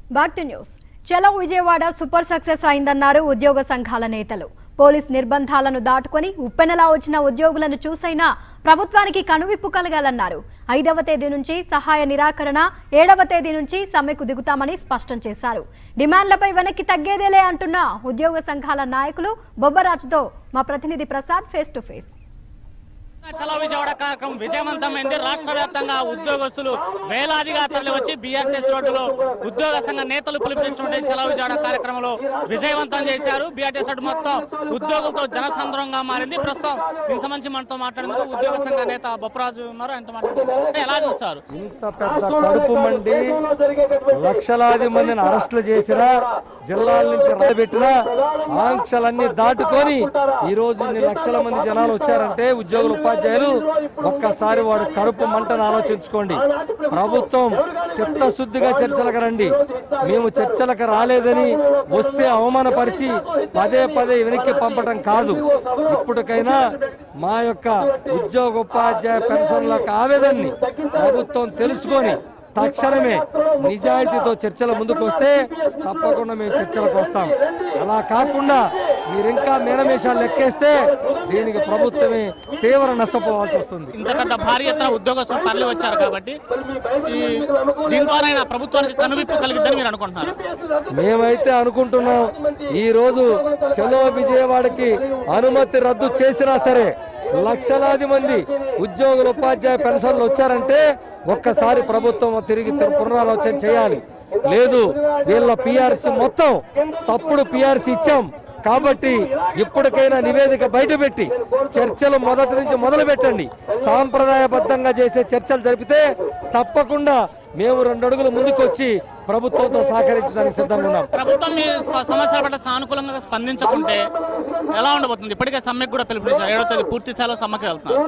back to news చలో Vijayawada super success అయిందన్నారు ఉద్యోగ సంఘాల నేతలు పోలీస్ నిర్బంధాలను దాటుకొని ఉప్పెనలా వచ్చిన ఉద్యోగులను చూసైనా ప్రభుత్వానికి కనువిప్పు కలగాలన్నారు ఐదవ తేదీ నుంచి సహాయ నిరాకరణ ఏడవ తేదీ నుంచి సమ్మెకు దిగుతామని స్పష్టం చేశారు డిమాండ్లపై వెనక్కి తగ్గేదేలే అంటున్న ఉద్యోగ సంఘాల నాయకులు బొబ్బరాజుతో మా ప్రతినిధి ప్రసాద్ ఫేస్ టు ఫేస్ చలో విజయవాడ కార్యక్రమం విజయవంతమైంది రాష్ట్ర వ్యాప్తంగా ఉద్యోగస్తులు వేలాదిగా తరలి వచ్చి బీఆర్టీఎస్ రోడ్డులో ఉద్యోగ సంఘ నేతలు పిలుపునిచ్చినటువంటి చలో విజయవాడ కార్యక్రమంలో విజయవంతం చేశారు బీఆర్టీఎస్ రోడ్డు మొత్తం ఉద్యోగులతో జనసంద్రంగా మారింది ప్రస్తుతం దీనికి సంబంధించి మనతో మాట్లాడేందుకు ఉద్యోగ సంఘ నేత బొప్పరాజు ఉన్నారు ఎంత మాట్లాడుతున్నారు అంటే ఎలా చూస్తారు ఇంత పెద్ద కడుపు మండి లక్షలాది మందిని అరెస్టులు చేసినా జిల్లాల నుంచి రాబెట్టినా ఆంక్షలన్నీ దాటుకొని ఈ రోజు ఇన్ని లక్షల మంది జనాలు వచ్చారంటే ఉద్యోగులు ఉపాధ్యాయులు ఒక్కసారి వాడు కడుపు మంటను ఆలోచించుకోండి ప్రభుత్వం చిత్తశుద్ధిగా చర్చలకు రండి మేము చర్చలకు రాలేదని వస్తే అవమానపరిచి పదే పదే వెనక్కి పంపడం కాదు ఇప్పటికైనా మా యొక్క ఉద్యోగ ఉపాధ్యాయ పెన్షన్ల యొక్క ఆవేదనని ప్రభుత్వం తెలుసుకొని తక్షణమే నిజాయితీతో చర్చల ముందుకు వస్తే తప్పకుండా మేము చర్చలకు వస్తాం అలా కాకుండా మీరు ఇంకా మేనమేషాలు లెక్కేస్తే దీనికి ప్రభుత్వమే తీవ్ర నష్టపోవాల్సి వస్తుంది ఇంత పెద్ద భారీ ఎత్తున ఉద్యోగస్తులు తరలి వచ్చారు కాబట్టి ఈ దీని ద్వారా ప్రభుత్వానికి కనువిప్పు కలిగిద్దని మీరు అనుకుంటున్నారు మేమైతే అనుకుంటున్నాం ఈ రోజు చలో విజయవాడకి అనుమతి రద్దు చేసినా సరే లక్షలాది మంది ఉద్యోగులు ఉపాధ్యాయ పెన్షన్లు వచ్చారంటే ఒక్కసారి ప్రభుత్వం తిరిగి తి- పునరాలోచన చేయాలి లేదు వీళ్ళ పిఆర్సీ మొత్తం తప్పుడు పిఆర్సీ ఇచ్చాం కాబట్టి ఇప్పటికైనా నివేదిక బయటపెట్టి చర్చలు మొదటి నుంచి మొదలు పెట్టండి సాంప్రదాయబద్ధంగా చేసే చర్చలు జరిపితే తప్పకుండా మేము రెండు అడుగులు ముందుకొచ్చి ప్రభుత్వంతో సహకరించడానికి సిద్ధంగా ఉన్నాం ప్రభుత్వం మీ సమస్యల పట్ల సానుకూలంగా స్పందించకుంటే ఎలా ఉండబోతుంది ఇప్పటికే సమ్మెకు కూడా పిలుపునిచ్చారు ఏడో తేదీ పూర్తి స్థాయిలో సమ్మెకి వెళ్తున్నారు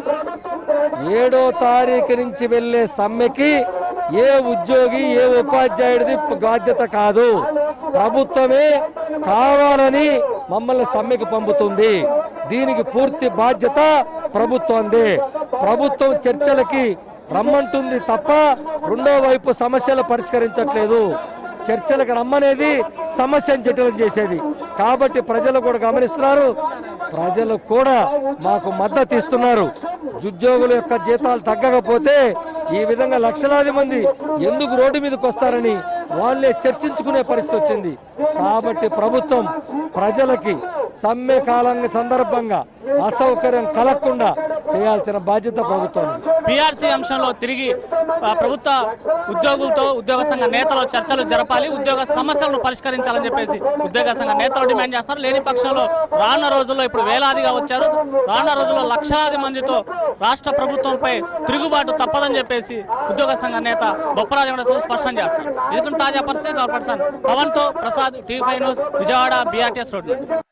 ఏడో తారీఖు నుంచి వెళ్ళే సమ్మెకి ఏ ఉద్యోగి ఏ ఉపాధ్యాయుడిది బాధ్యత కాదు ప్రభుత్వమే కావాలని మమ్మల్ని సమ్మెకి పంపుతుంది దీనికి పూర్తి బాధ్యత ప్రభుత్వందే ప్రభుత్వం చర్చలకి రమ్మంటుంది తప్ప రెండో వైపు సమస్యలు పరిష్కరించట్లేదు చర్చలకు రమ్మనేది సమస్యను జటిలం చేసేది కాబట్టి ప్రజలు కూడా గమనిస్తున్నారు ప్రజలు కూడా మాకు మద్దతు ఇస్తున్నారు ఉద్యోగుల యొక్క జీతాలు తగ్గకపోతే ఈ విధంగా లక్షలాది మంది ఎందుకు రోడ్డు మీదకి వస్తారని వాళ్ళే చర్చించుకునే పరిస్థితి వచ్చింది కాబట్టి ప్రభుత్వం ప్రజలకి సమ్మె కాలం సందర్భంగా అసౌకర్యం కలగకుండా చేయాల్సిన బాధ్యత ప్రభుత్వానికి పిఆర్సీ అంశంలో తిరిగి ఆ, ప్రభుత్వ ఉద్యోగులతో ఉద్యోగ సంఘ నేతలు చర్చలు జరపాలి ఉద్యోగ సమస్యలను పరిష్కరించాలని చెప్పేసి ఉద్యోగ సంఘ నేతలు డిమాండ్ చేస్తారు లేని పక్షంలో రానున్న రోజుల్లో ఇప్పుడు వేలాదిగా వచ్చారు రానున్న రోజుల్లో లక్షలాది మందితో రాష్ట్ర ప్రభుత్వంపై తిరుగుబాటు తప్పదని చెప్పేసి ఉద్యోగ సంఘ నేత బొప్పరాజు వెంకటేశ్వర స్పష్టం చేస్తారు ఇది తాజా పరిస్థితి పర్సన్ పవన్ తో Prasad TV five news Vijayawada BRTS road నుండి